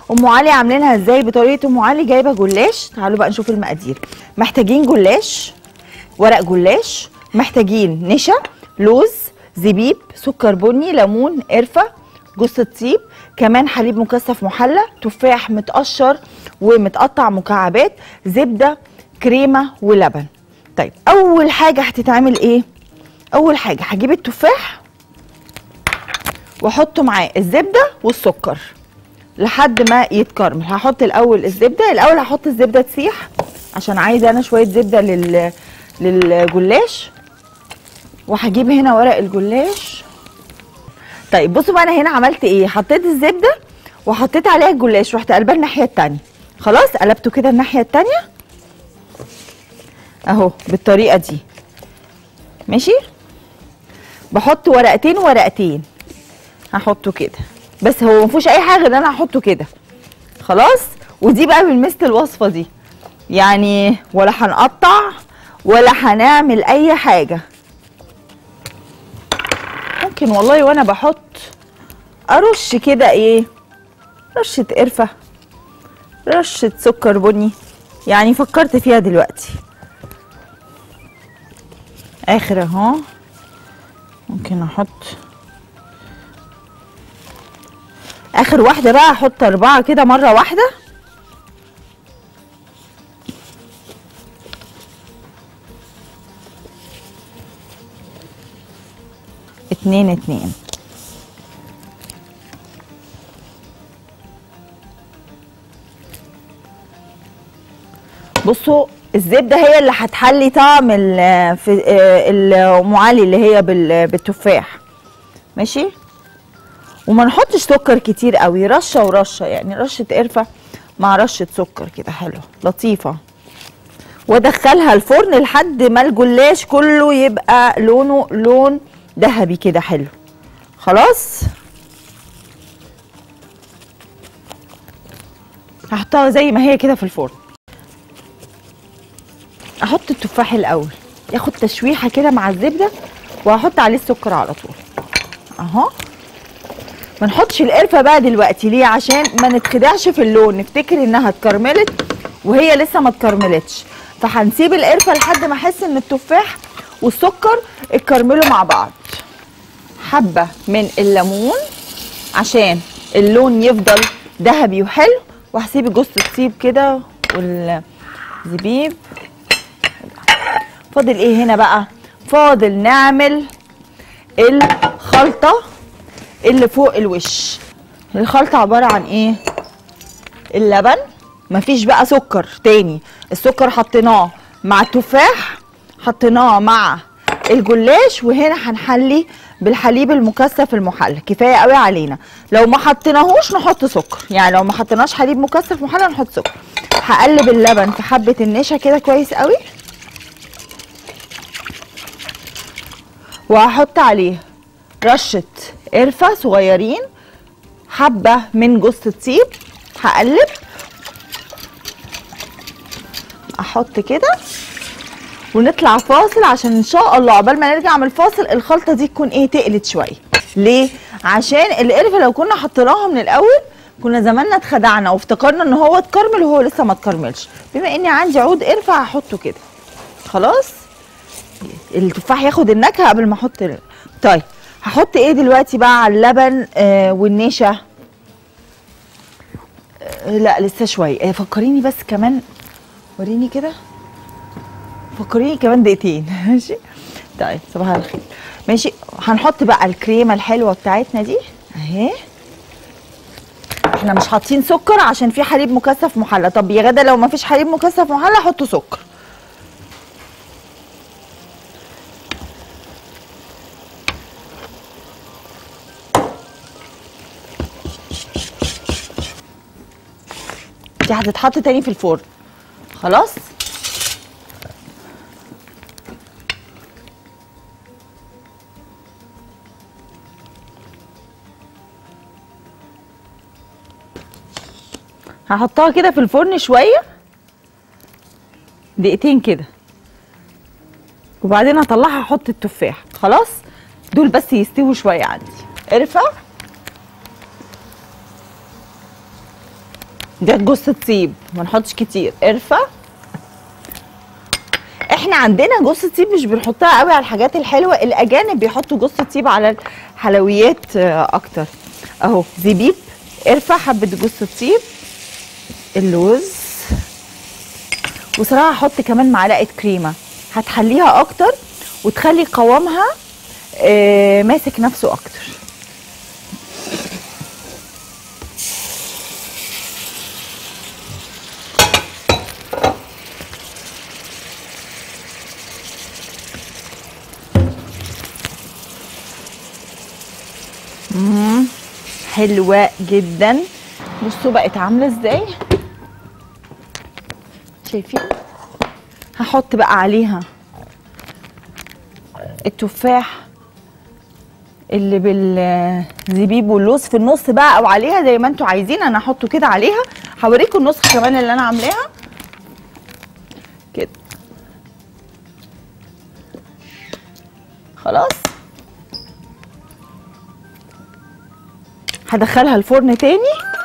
ام علي عاملينها ازاي بطريقه ام علي جايبه جلاش تعالوا بقى نشوف المقادير محتاجين جلاش ورق جلاش محتاجين نشا لوز زبيب سكر بني ليمون قرفه جوز الطيب كمان حليب مكثف محلى تفاح متقشر ومتقطع مكعبات زبده كريمه ولبن طيب اول حاجه هتتعمل ايه اول حاجه هجيب التفاح واحط معاه الزبده والسكر لحد ما يتكرمل هحط الاول الزبده الاول هحط الزبده تسيح عشان عايزه انا شويه زبده لل للجلاش وهجيب هنا ورق الجلاش طيب بصوا بقى انا هنا عملت ايه حطيت الزبده وحطيت عليها الجلاش رحت قلبها الناحيه التانية خلاص قلبته كده الناحيه التانية اهو بالطريقه دي ماشي بحط ورقتين ورقتين هحطه كده بس هو ما فيهوش اي حاجه غير انا هحطه كده خلاص ودي بقى بمثل الوصفه دي يعني ولا هنقطع ولا هنعمل اي حاجه ممكن والله وانا بحط ارش كده ايه رشه قرفه رشه سكر بني يعني فكرت فيها دلوقتي اخر اهو ممكن احط اخر واحده بقى احط اربعه كده مره واحده اتنين اتنين بصوا الزبده هي اللي هتحلي طعم ال- في آه، الام علي اللي هي بال- بالتفاح ماشي وما نحطش سكر كتير قوي رشه ورشه يعني رشه قرفه مع رشه سكر كده حلو لطيفه وادخلها الفرن لحد ما الجلاش كله يبقى لونه لون ذهبي كده حلو خلاص هحطها زي ما هي كده في الفرن احط التفاح الاول ياخد تشويحه كده مع الزبده وهحط عليه السكر على طول اهو ما نحطش القرفه بقى دلوقتي ليه عشان ما نتخدعش في اللون نفتكر انها اتكرملت وهي لسه ما اتكرملتش فهنسيب القرفه لحد ما احس ان التفاح والسكر اتكرملوا مع بعض حبه من الليمون عشان اللون يفضل ذهبي وحلو وهسيب جوز الطيب كده والزبيب فاضل ايه هنا بقى فاضل نعمل الخلطه اللي فوق الوش الخلطه عباره عن ايه اللبن مفيش بقى سكر تاني السكر حطيناه مع التفاح حطيناه مع الجلاش وهنا هنحلي بالحليب المكثف المحلى كفايه قوي علينا لو ما حطيناهوش نحط سكر يعني لو ما حطيناش حليب مكثف محلى نحط سكر هقلب اللبن في حبه النشا كده كويس قوي وهحط عليه رشه قرفه صغيرين حبه من جوز الطيب هقلب احط كده ونطلع فاصل عشان ان شاء الله عقبال ما نرجع من الفاصل الخلطه دي تكون ايه تقلت شويه ليه عشان القرفه لو كنا حطيناها من الاول كنا زماننا اتخدعنا وافتكرنا ان هو اتكرمل وهو لسه ما اتكرملش بما اني عندي عود قرفه هحطه كده خلاص التفاح ياخد النكهه قبل ما احط ال- طيب هحط ايه دلوقتي بقى على اللبن آه والنشا آه لا لسه شويه آه فكريني بس كمان وريني كده فكريني كمان دقيقتين ماشي طيب صباح الخير ماشي هنحط بقى الكريمه الحلوه بتاعتنا دي اهي احنا مش حاطين سكر عشان في حليب مكثف محلى طب يا غدا لو ما فيش حليب مكثف محلى حطوا سكر دي هتتحط تاني في الفرن خلاص هحطها كده في الفرن شويه دقيقتين كده وبعدين هطلعها احط التفاح خلاص دول بس يستووا شويه عندي قرفه ده جوز الطيب ما نحطش كتير قرفه احنا عندنا جوز الطيب مش بنحطها قوي على الحاجات الحلوه الاجانب بيحطوا جوز الطيب على الحلويات آه، اكتر اهو زبيب قرفه حبه جوز الطيب اللوز وصراحه هحط كمان معلقه كريمه هتحليها اكتر وتخلي قوامها آه، ماسك نفسه اكتر مم، حلوة جدا بصوا بقت عاملة ازاي شايفين هحط بقى عليها التفاح اللي بالزبيب واللوز في النص بقى او عليها زي ما انتوا عايزين انا هحطه كده عليها هوريكم النسخه كمان اللي انا عاملاها كده خلاص هدخلها الفرن تاني